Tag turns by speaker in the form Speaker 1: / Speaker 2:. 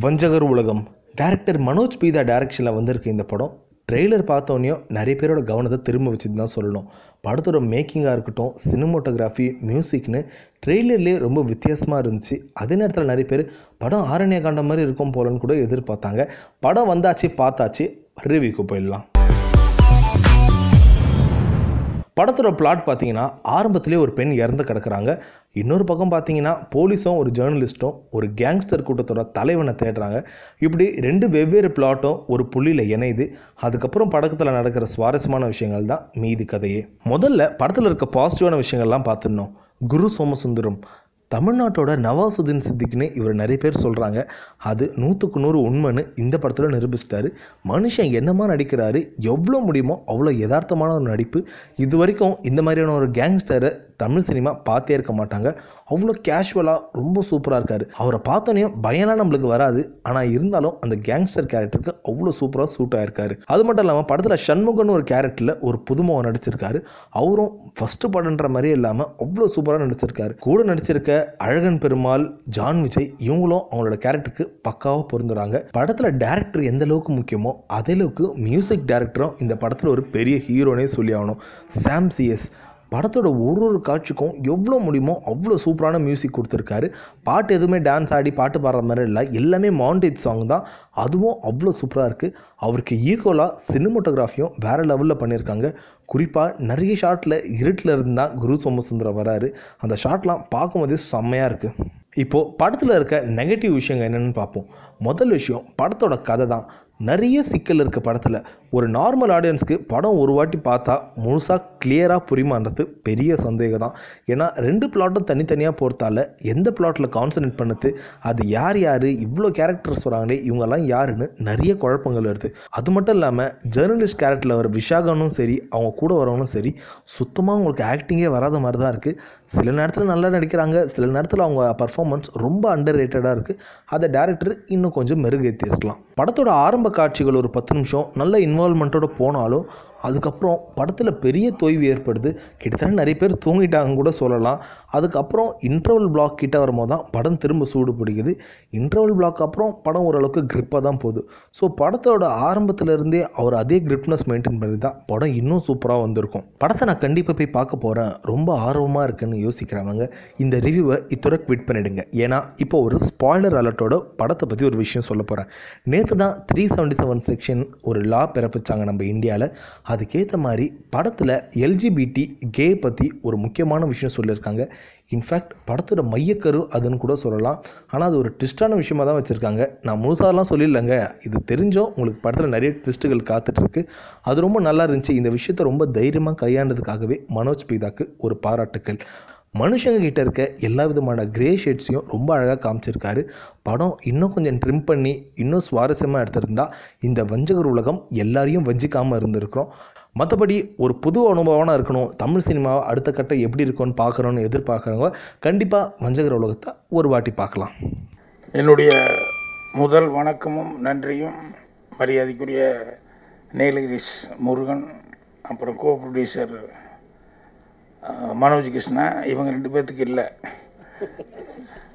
Speaker 1: வஞ்சகர் உலகம் டைரக்டர் மனோஜ் பீதா டைரக்ஷனில் வந்திருக்கு இந்த படம் ட்ரெய்லர் பார்த்தோன்னேயும் நிறைய பேரோட கவனத்தை திரும்ப வச்சுட்டு தான் சொல்லணும் படத்தோட மேக்கிங்காக இருக்கட்டும் சினிமோட்டோகிராஃபி மியூசிக்னு ட்ரெய்லர்லேயே ரொம்ப வித்தியாசமாக இருந்துச்சு அதே நேரத்தில் நிறைய பேர் படம் ஆரண்ய காண்ட மாதிரி இருக்கும் போலன்னு கூட எதிர்பார்த்தாங்க படம் வந்தாச்சு பார்த்தாச்சு ரிவ்யூக்கு போயிடலாம் படத்தோட பிளாட் பார்த்தீங்கன்னா ஆரம்பத்திலே ஒரு பெண் இறந்து கிடக்குறாங்க இன்னொரு பக்கம் பார்த்தீங்கன்னா போலீஸும் ஒரு ஜேர்னலிஸ்ட்டும் ஒரு கேங்ஸ்டர் கூட்டத்தோட தலைவனை தேடுறாங்க இப்படி ரெண்டு வெவ்வேறு பிளாட்டும் ஒரு புள்ளியில் இணையுது அதுக்கப்புறம் படத்தில் நடக்கிற சுவாரஸ்யமான விஷயங்கள் தான் மீதி கதையே முதல்ல படத்தில் இருக்க பாசிட்டிவான விஷயங்கள்லாம் பார்த்துடணும் குரு சோமசுந்தரம் தமிழ்நாட்டோட நவாசுதீன் சித்திக்னு இவர் நிறைய பேர் சொல்கிறாங்க அது நூற்றுக்கு நூறு உண்மைன்னு இந்த படத்தில் நிரூபிச்சிட்டாரு மனுஷன் என்னமா நடிக்கிறாரு எவ்வளோ முடியுமோ அவ்வளோ யதார்த்தமான ஒரு நடிப்பு இது வரைக்கும் இந்த மாதிரியான ஒரு கேங்ஸ்டரை தமிழ் சினிமா பார்த்தே இருக்க மாட்டாங்க அவ்வளோ கேஷுவலாக ரொம்ப சூப்பராக இருக்கார் அவரை பார்த்தோன்னே பயம்லாம் நம்மளுக்கு வராது ஆனால் இருந்தாலும் அந்த கேங்ஸ்டர் கேரக்டருக்கு அவ்வளோ சூப்பராக சூட் ஆயிருக்காரு அது மட்டும் இல்லாமல் படத்தில் சண்முகன் ஒரு கேரக்டரில் ஒரு புதுமுகம் நடிச்சிருக்காரு அவரும் ஃபஸ்ட்டு படன்ற மாதிரியே இல்லாமல் அவ்வளோ சூப்பராக நடிச்சிருக்காரு கூட நடிச்சிருக்க அழகன் பெருமாள் ஜான் விஜய் இவங்களும் அவங்களோட கேரக்டருக்கு பக்காவாக பொருந்துறாங்க படத்தில் டேரக்டர் எந்த அளவுக்கு முக்கியமோ அதே அளவுக்கு மியூசிக் டேரக்டரும் இந்த படத்தில் ஒரு பெரிய ஹீரோனே சொல்லி ஆகணும் சாம் சிஎஸ் படத்தோட ஒரு ஒரு காட்சிக்கும் எவ்வளோ முடியுமோ அவ்வளோ சூப்பரான மியூசிக் கொடுத்துருக்காரு பாட்டு எதுவுமே டான்ஸ் ஆடி பாட்டு பாடுற மாதிரி இல்லை எல்லாமே மாண்டேஜ் சாங் தான் அதுவும் அவ்வளோ சூப்பராக இருக்குது அவருக்கு ஈக்குவலாக சினிமோட்டோகிராஃபியும் வேறு லெவலில் பண்ணியிருக்காங்க குறிப்பாக நிறைய ஷாட்டில் இருட்டில் இருந்து தான் குரு சோமசுந்தரம் வராரு அந்த ஷாட்லாம் பார்க்கும்போதே செம்மையாக இருக்குது இப்போது படத்தில் இருக்க நெகட்டிவ் விஷயங்கள் என்னென்னு பார்ப்போம் முதல் விஷயம் படத்தோட கதை தான் நிறைய சிக்கல் இருக்குது படத்தில் ஒரு நார்மல் ஆடியன்ஸ்க்கு படம் ஒரு வாட்டி பார்த்தா முழுசாக கிளியராக புரியுமான்றது பெரிய சந்தேகம் தான் ஏன்னா ரெண்டு பிளாட்டும் தனித்தனியாக பொறுத்தால எந்த பிளாட்டில் கான்சன்ட்ரேட் பண்ணுது அது யார் யார் இவ்வளோ கேரக்டர்ஸ் வராங்களே இவங்கெல்லாம் யாருன்னு நிறைய குழப்பங்கள் வருது அது மட்டும் இல்லாமல் ஜேர்னலிஸ்ட் கேரக்டரில் வர விஷாகனும் சரி அவங்க கூட வரவங்களும் சரி சுத்தமாக அவங்களுக்கு ஆக்டிங்கே வராத மாதிரி தான் இருக்குது சில நேரத்தில் நல்லா நடிக்கிறாங்க சில நேரத்தில் அவங்க பர்ஃபார்மன்ஸ் ரொம்ப அண்டர் ரேட்டடாக இருக்குது அதை டேரக்டர் இன்னும் கொஞ்சம் மெருகேற்றிருக்கலாம் படத்தோட ஆரம்ப காட்சிகள் ஒரு பத்து நிமிஷம் நல்ல இன்வால்மெண்ட்டோட போனாலும் அதுக்கப்புறம் படத்தில் பெரிய தொய்வு ஏற்படுது கிட்டத்தட்ட நிறைய பேர் தூங்கிட்டாங்க கூட சொல்லலாம் அதுக்கப்புறம் இன்டர்வல் பிளாக் கிட்ட வரும்போது தான் படம் திரும்ப சூடு பிடிக்குது இன்டர்வல் பிளாக் அப்புறம் படம் ஓரளவுக்கு grip-ஆ தான் போகுது ஸோ படத்தோட ஆரம்பத்துல இருந்தே அவர் அதே கிரிப்னஸ் மெயின்டைன் பண்ணி தான் படம் இன்னும் சூப்பராக வந்திருக்கும் படத்தை நான் கண்டிப்பாக போய் பார்க்க போகிறேன் ரொம்ப ஆர்வமாக இருக்குன்னு யோசிக்கிறவங்க இந்த ரிவ்யூவை இத்தோட குவிட் பண்ணிடுங்க ஏன்னா இப்போ ஒரு ஸ்பாய்லர் அலர்ட்டோட படத்தை பற்றி ஒரு விஷயம் சொல்ல போகிறேன் நேற்று தான் த்ரீ செவன்டி செவன் செக்ஷன் ஒரு லா பிறப்பிச்சாங்க நம்ம இந்தியாவில் அதுக்கேற்ற மாதிரி படத்தில் எல்ஜிபிடி கே பற்றி ஒரு முக்கியமான விஷயம் சொல்லியிருக்காங்க இன்ஃபேக்ட் படத்தோட மையக்கரு அதுன்னு கூட சொல்லலாம் ஆனால் அது ஒரு ட்விஸ்டான விஷயமா தான் வச்சுருக்காங்க நான் முழுசாலாம் சொல்லிடலங்க இது தெரிஞ்சோ உங்களுக்கு படத்தில் நிறைய ட்விஸ்ட்டுகள் காத்துட்ருக்கு அது ரொம்ப நல்லா இருந்துச்சு இந்த விஷயத்தை ரொம்ப தைரியமாக கையாண்டதுக்காகவே மனோஜ் பீதாக்கு ஒரு பாராட்டுக்கள் மனுஷங்க கிட்ட இருக்க எல்லா விதமான கிரே ஷேட்ஸையும் ரொம்ப அழகாக காமிச்சிருக்காரு படம் இன்னும் கொஞ்சம் ட்ரிம் பண்ணி இன்னும் சுவாரஸ்யமாக எடுத்திருந்தா இந்த வஞ்சகர் உலகம் எல்லாரையும் வஞ்சிக்காமல் இருந்திருக்கிறோம் மற்றபடி ஒரு புது அனுபவமாக இருக்கணும் தமிழ் சினிமாவை அடுத்த கட்டம் எப்படி இருக்கும்னு பார்க்குறோன்னு எதிர்பார்க்குறவங்க கண்டிப்பாக வஞ்சகர் உலகத்தை ஒரு வாட்டி பார்க்கலாம்
Speaker 2: என்னுடைய முதல் வணக்கமும் நன்றியும் மரியாதைக்குரிய நீலகிரிஸ் முருகன் அப்புறம் co producer ah, Manoj Krishna இவங்க ரெண்டு பேர்த்துக்கு இல்லை